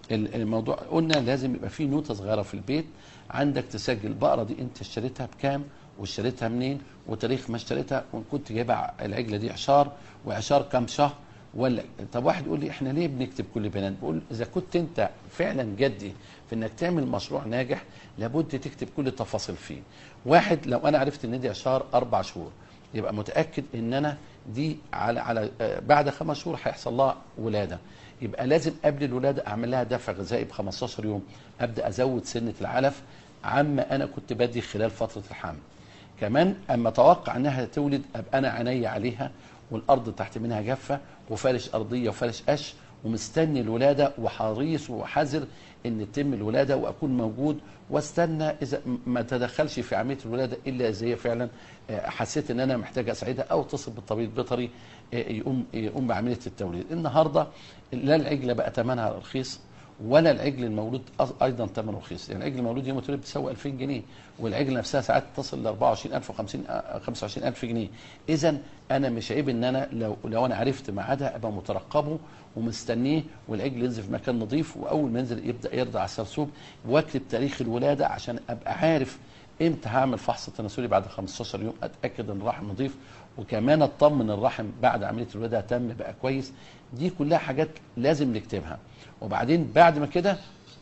ال- الموضوع قلنا لازم يبقى في نوتة صغيرة في البيت عندك تسجل البقرة دي انت اشتريتها بكام واشتريتها منين وتاريخ ما اشتريتها وكنت جايبها العجلة دي عشار وعشار كام شهر ولا طب واحد يقول لي احنا ليه بنكتب كل بيانات بقول اذا كنت انت فعلا جدي في انك تعمل مشروع ناجح لابد تكتب كل التفاصيل فيه واحد لو انا عرفت ان دي عشار اربع شهور يبقى متاكد ان انا دي على على آه، بعد خمس شهور هيحصل لها ولاده يبقى لازم قبل الولاده اعمل لها دفع غذائي ب 15 يوم ابدا ازود سنه العلف عما انا كنت بدي خلال فتره الحمل كمان اما اتوقع انها تولد ابقى انا عيني عليها والارض تحت منها جافه وفارش ارضيه وفارش قش ومستني الولاده وحريص وحذر ان تتم الولاده واكون موجود واستنى اذا ما تدخلش في عمليه الولاده الا اذا هي فعلا آه، حسيت ان انا محتاج اساعدها او اتصل بالطبيب البيطري آه، يقوم يقوم بعمليه التوليد النهارده لا العجله بقى ثمنها رخيص ولا العجل المولود أص- ايضا ثمنه رخيص يعني العجل المولود يوم اتولد بيساوي 2000 جنيه والعجل نفسها ساعات تصل ل 24000 و 50 25000 جنيه اذا انا مش عيب ان انا لو لو انا عرفت ميعادها ابقى مترقبه ومستنيه والعجل ينزل في مكان نظيف واول ما ينزل يبدا يرضع على السرسوب واكتب تاريخ الولاده عشان ابقى عارف امتى هعمل فحص تناسلي بعد 15 يوم اتاكد ان الرحم نظيف وكمان اطمن الرحم بعد عمليه الولاده تم بقى كويس دي كلها حاجات لازم نكتبها وبعدين بعد ما كده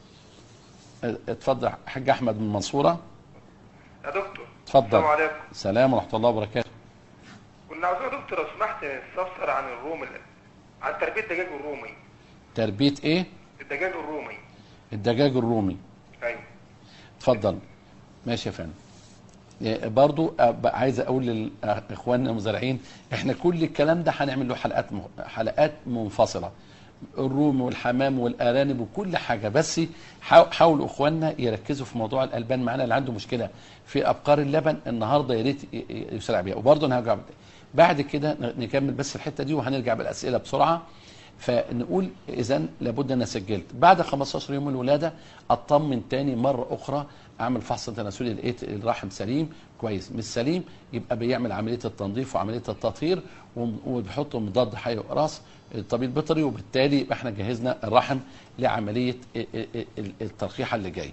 اه، اتفضل حاج احمد من المنصوره يا دكتور اتفضل. السلام عليكم سلام ورحمه الله وبركاته كنا عاوزين يا دكتور لو سمحت تستفسر عن الروم ال- عن تربيه الدجاج الرومي تربيه ايه الدجاج الرومي الدجاج الرومي ايوه اتفضل ماشي يا فندم إيه، برضو أب- عايز اقول لاخواننا المزارعين احنا كل الكلام ده هنعمل له حلقات م- حلقات منفصله الروم والحمام والارانب وكل حاجه بس حاو- حاولوا اخواننا يركزوا في موضوع الالبان معانا اللي عنده مشكله في ابقار اللبن النهارده يا ريت ي- ي- يسرع بيها وبرضه انا هرجع بعد كده ن- نكمل بس الحته دي وهنرجع بالاسئله بسرعه فنقول اذا لابد انا سجلت بعد 15 يوم من الولاده اطمن تاني مره اخرى اعمل فحص تناسلي لقيت الرحم سليم كويس مش سليم يبقى بيعمل عمليه التنظيف وعمليه التطهير وم- وبيحط مضاد حي وقراص الطبيب البيطري وبالتالي يبقى احنا جهزنا الرحم لعمليه ال- ال- ال- الترقيحه اللي جاي.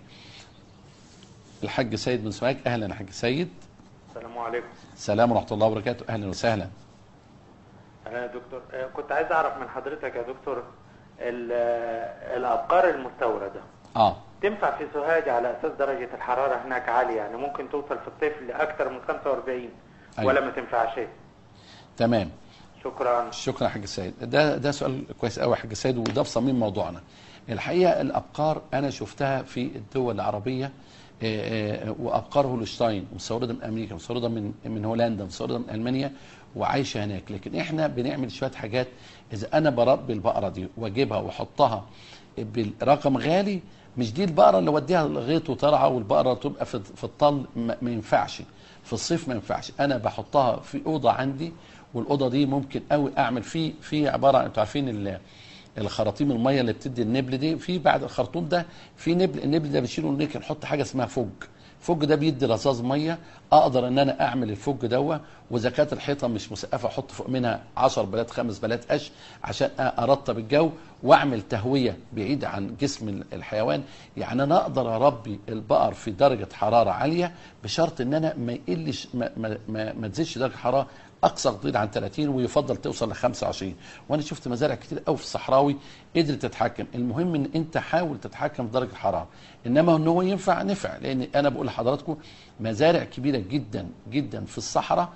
الحاج سيد بن سواك اهلا يا حاج سيد السلام عليكم سلام ورحمه الله وبركاته اهلا وسهلا. انا يا دكتور آه، كنت عايز اعرف من حضرتك يا دكتور ال- آه، الابقار المستورده اه تنفع في سوهاج على اساس درجه الحراره هناك عاليه يعني ممكن توصل في الصيف لاكثر من 45 أيوة. ولا ما تنفعش تمام شكرا شكرا يا حاج سيد ده ده سؤال كويس قوي يا حاج سيد وده في صميم موضوعنا الحقيقه الابقار انا شفتها في الدول العربيه آه، آه، وابقار هولشتاين مستورده من امريكا مستورده من من هولندا مستورده من المانيا وعايشه هناك لكن احنا بنعمل شويه حاجات اذا انا بربي البقره دي واجيبها واحطها برقم غالي مش دي البقره اللي اوديها الغيط وترعى والبقره تبقى في في الطل ما ما ينفعش في الصيف ما ينفعش انا بحطها في اوضه عندي والاوضه دي ممكن قوي اعمل فيه في عباره عن انتوا عارفين ال- الخراطيم الميه اللي بتدي النبل دي في بعد الخرطوم ده في نبل النبل ده بنشيله ونيجي نحط حاجه اسمها فج فج ده بيدي رصاص ميه اقدر ان انا اعمل الفج دوا واذا كانت الحيطه مش مسقفه احط فوق منها 10 بلات خمس بلات قش عشان ارطب الجو واعمل تهويه بعيد عن جسم الحيوان يعني انا اقدر اربي البقر في درجه حراره عاليه بشرط ان انا ما يقلش ما, ما, ما, ما تزيدش درجه حراره اقصى تقدير عن 30 ويفضل توصل ل 25 وانا شفت مزارع كتير قوي في الصحراوي قدرت تتحكم المهم ان انت حاول تتحكم في درجه الحراره انما ان هو ينفع نفع لان انا بقول لحضراتكم مزارع كبيره جدا جدا في الصحراء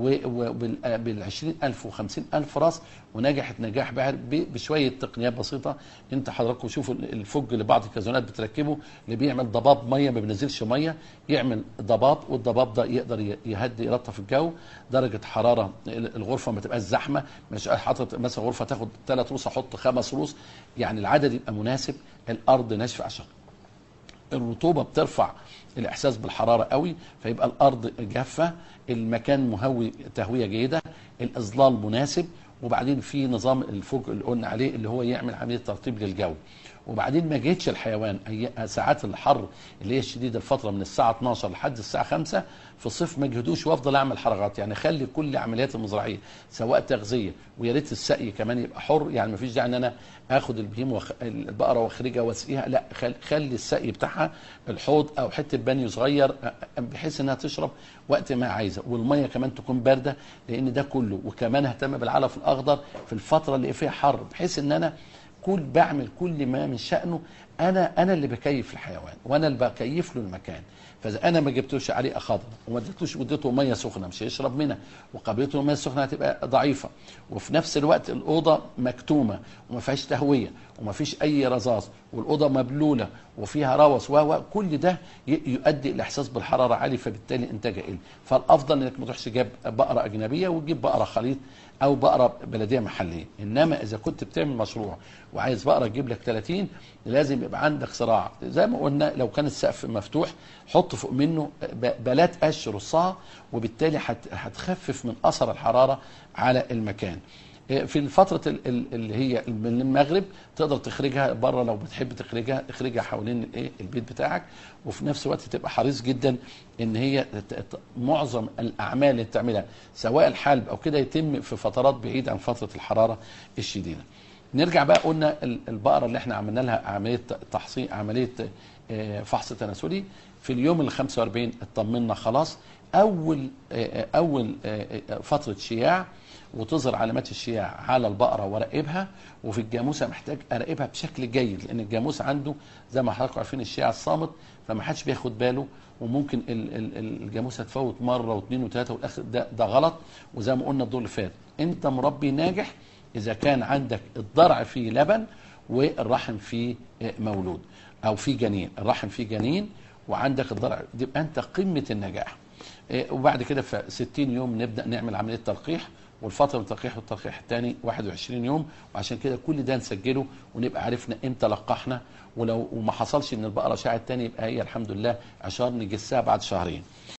وبال 20000 و 50000 راس ونجحت نجاح باهر ب- بشويه تقنيات بسيطه انت حضراتكم شوفوا الفج اللي بعض الكازونات بتركبه اللي بيعمل ضباب ميه ما بينزلش ميه يعمل ضباب والضباب ده يقدر ي- يهدي يلطف الجو درجه حراره الغرفه ما تبقاش زحمه مش حاطط مثلا غرفه تاخد ثلاث روس احط خمس روس يعني العدد يبقى مناسب الارض ناشفه عشان الرطوبه بترفع الاحساس بالحراره قوي فيبقى الارض جافه المكان مهوي تهويه جيده الاظلال مناسب وبعدين في نظام الفوق اللي قلنا عليه اللي هو يعمل عمليه ترطيب للجو وبعدين ما جيتش الحيوان أي ساعات الحر اللي هي الشديده الفتره من الساعه 12 لحد الساعه 5 في الصيف ما اجهدوش وافضل اعمل حركات يعني خلي كل عمليات المزرعيه سواء تغذيه ويا ريت السقي كمان يبقى حر يعني ما فيش داعي ان انا اخد البهيم وخ... البقره واخرجها واسقيها لا خل... خلي السقي بتاعها الحوض او حته بانيو صغير أ- بحيث انها تشرب وقت ما عايزه والميه كمان تكون بارده لان ده كله وكمان اهتم بالعلف الاخضر في الفتره اللي فيها حر بحيث ان انا كل بعمل كل ما من شأنه انا انا اللي بكيف الحيوان وانا اللي بكيف له المكان فاذا انا ما جبتوش عليه خضر وما اديتوش اديته ميه سخنه مش هيشرب منها وقابلته الميه السخنه هتبقى ضعيفه وفي نفس الوقت الاوضه مكتومه وما فيهاش تهويه وما فيش اي رذاذ والاوضه مبلوله وفيها روث و كل ده ي- يؤدي الاحساس بالحراره عالي فبالتالي انتاجها يقل فالافضل انك ما تروحش جاب بقره اجنبيه وتجيب بقره خليط او بقره بلديه محليه انما اذا كنت بتعمل مشروع وعايز بقره تجيب لك 30 لازم يبقى عندك صراع زي ما قلنا لو كان السقف مفتوح حط فوق منه ب- بلات قش رصها وبالتالي هت- هتخفف من اثر الحراره على المكان في الفترة ال- ال- اللي هي من المغرب تقدر تخرجها بره لو بتحب تخرجها اخرجها حوالين الايه البيت بتاعك وفي نفس الوقت تبقى حريص جدا ان هي ت- ت- معظم الاعمال اللي بتعملها سواء الحلب او كده يتم في فترات بعيدة عن فترة الحرارة الشديدة. نرجع بقى قلنا ال- البقرة اللي احنا عملنا لها عملية تحصين عملية آه، فحص تناسلي في اليوم ال 45 اطمنا خلاص اول آه، آه، اول آه، آه، فترة شياع وتظهر علامات الشياع على البقره وراقبها وفي الجاموسه محتاج اراقبها بشكل جيد لان الجاموس عنده زي ما حضراتكم عارفين الشياع الصامت فما حدش بياخد باله وممكن ال- ال- ال- الجاموسه تفوت مره واثنين وثلاثه والاخر ده ده غلط وزي ما قلنا الدور اللي فات انت مربي ناجح اذا كان عندك الضرع فيه لبن والرحم فيه آه، مولود او فيه جنين الرحم فيه جنين وعندك الضرع يبقى انت قمه النجاح إيه، وبعد كده في 60 يوم نبدا نعمل عمليه تلقيح والفتره من التلقيح والتلقيح الثاني 21 يوم وعشان كده كل ده نسجله ونبقى عرفنا امتى لقحنا ولو وما حصلش ان البقره شاعت تاني يبقى هي الحمد لله عشان نجسها بعد شهرين